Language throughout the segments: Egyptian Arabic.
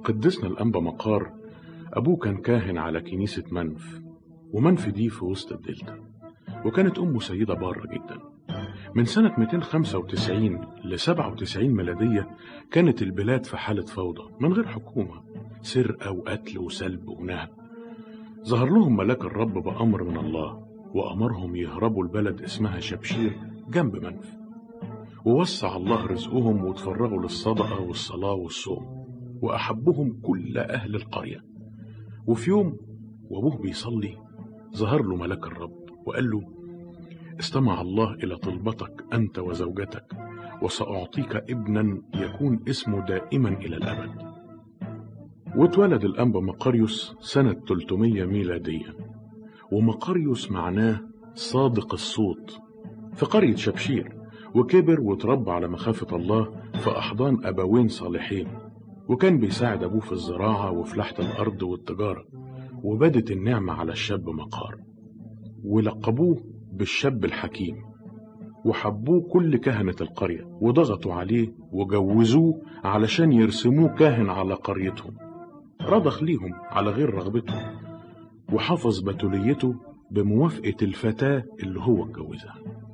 قدسنا الأنبا مقار أبوه كان كاهن على كنيسة منف ومنف دي في وسط الدلتا وكانت أمه سيدة بارة جدا من سنة 295 ل 97 ميلادية كانت البلاد في حالة فوضى من غير حكومة سرقة وقتل وسلب ونهب ظهر لهم ملاك الرب بأمر من الله وأمرهم يهربوا البلد اسمها شبشير جنب منف ووسع الله رزقهم وتفرغوا للصدقة والصلاة والصوم وأحبهم كل أهل القرية وفي يوم وأبوه بيصلي ظهر له ملاك الرب وقال له استمع الله إلى طلبتك أنت وزوجتك وسأعطيك ابنا يكون اسمه دائما إلى الأبد واتولد الأنبا مقاريوس سنة 300 ميلادية ومقاريوس معناه صادق الصوت في قرية شبشير وكبر وتربى على مخافة الله في أحضان أبوين صالحين وكان بيساعد أبوه في الزراعة وفلاحة الأرض والتجارة وبدت النعمة على الشاب مقار ولقبوه بالشاب الحكيم وحبوه كل كهنة القرية وضغطوا عليه وجوزوه علشان يرسموه كاهن على قريتهم رضخ ليهم على غير رغبتهم وحفظ بتوليته بموافقة الفتاة اللي هو اتجوزها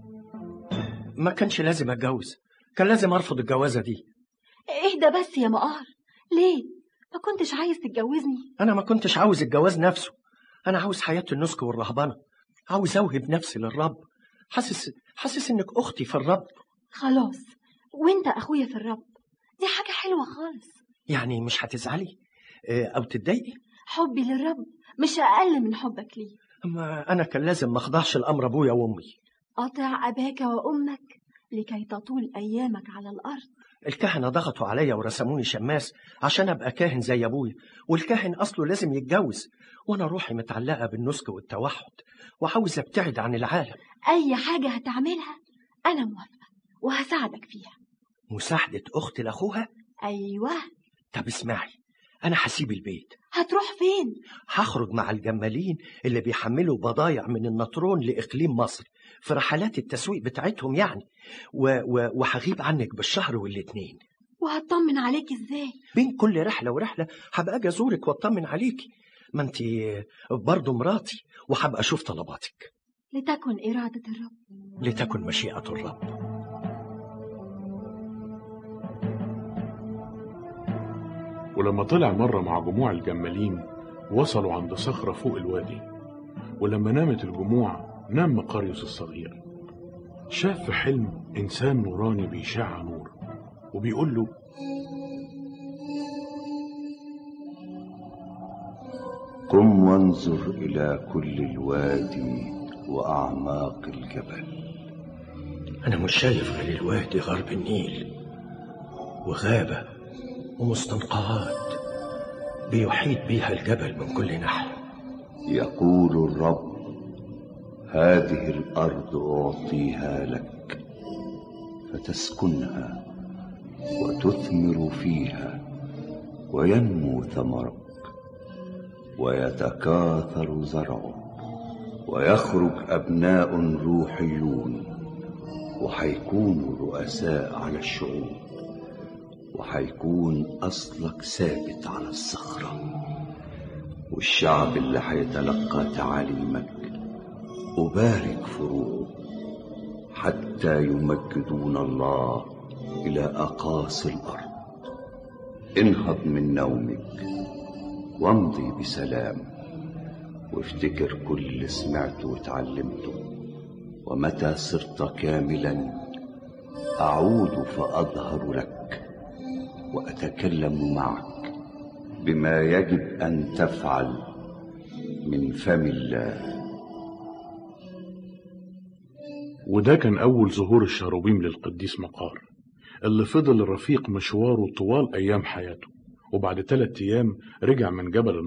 ما كانش لازم اتجوز كان لازم ارفض الجوازه دي اهدى بس يا مقار ليه ما كنتش عايز تتجوزني انا ما كنتش عاوز الجواز نفسه انا عاوز حياه النسك والرهبنه عاوز اوهب نفسي للرب حاسس حاسس انك اختي في الرب خلاص وانت اخويا في الرب دي حاجة حلوة خالص يعني مش هتزعلي آه، او تتضايقي حبي للرب مش اقل من حبك ليه اما انا كان لازم ما اخضعش لامر ابويا وامي أطع أباك وأمك لكي تطول أيامك على الأرض الكهنه ضغطوا عليا ورسموني شماس عشان ابقى كاهن زي ابويا والكاهن اصله لازم يتجوز وانا روحي متعلقه بالنسك والتوحد وعاوز ابتعد عن العالم أي حاجة هتعملها أنا موافقة وهساعدك فيها مساعده اختي لاخوها أيوة طب اسمعي انا هسيب البيت هتروح فين؟ هخرج مع الجمالين اللي بيحملوا بضايع من النطرون لإقليم مصر في رحلات التسويق بتاعتهم يعني و... و... وهغيب عنك بالشهر والاتنين وهطمن عليك إزاي؟ بين كل رحلة ورحلة هبقى أجي أزورك وأطمن عليكي ما أنت برضه مراتي وهبقى أشوف طلباتك لتكن إرادة الرب لتكن مشيئة الرب ولما طلع مرة مع جموع الجمالين وصلوا عند صخرة فوق الوادي ولما نامت الجموع نام مقاريوس الصغير شاف في حلم إنسان نوراني بيشع نور وبيقول له قم وانظر إلى كل الوادي وأعماق الجبل أنا مش شايف غير الوادي غرب النيل وغابة ومستنقعات بيحيط بيها الجبل من كل ناحية يقول الرب هذه الأرض أعطيها لك فتسكنها وتثمر فيها وينمو ثمرك ويتكاثر زرعك ويخرج أبناء روحيون وحيكونوا رؤساء على الشعوب وحيكون أصلك ثابت على الصخرة والشعب اللي حيتلقى تعاليمك أبارك فروعه حتى يمجدون الله إلى أقاصي الأرض انهض من نومك وامضي بسلام وافتكر كل اللي سمعته وتعلمته ومتى صرت كاملا أعود فأظهر لك وأتكلم معك بما يجب أن تفعل من فم الله وده كان أول ظهور الشاروبيم للقديس مقار اللي فضل رفيق مشواره طوال أيام حياته وبعد ثلاثة أيام رجع من جبل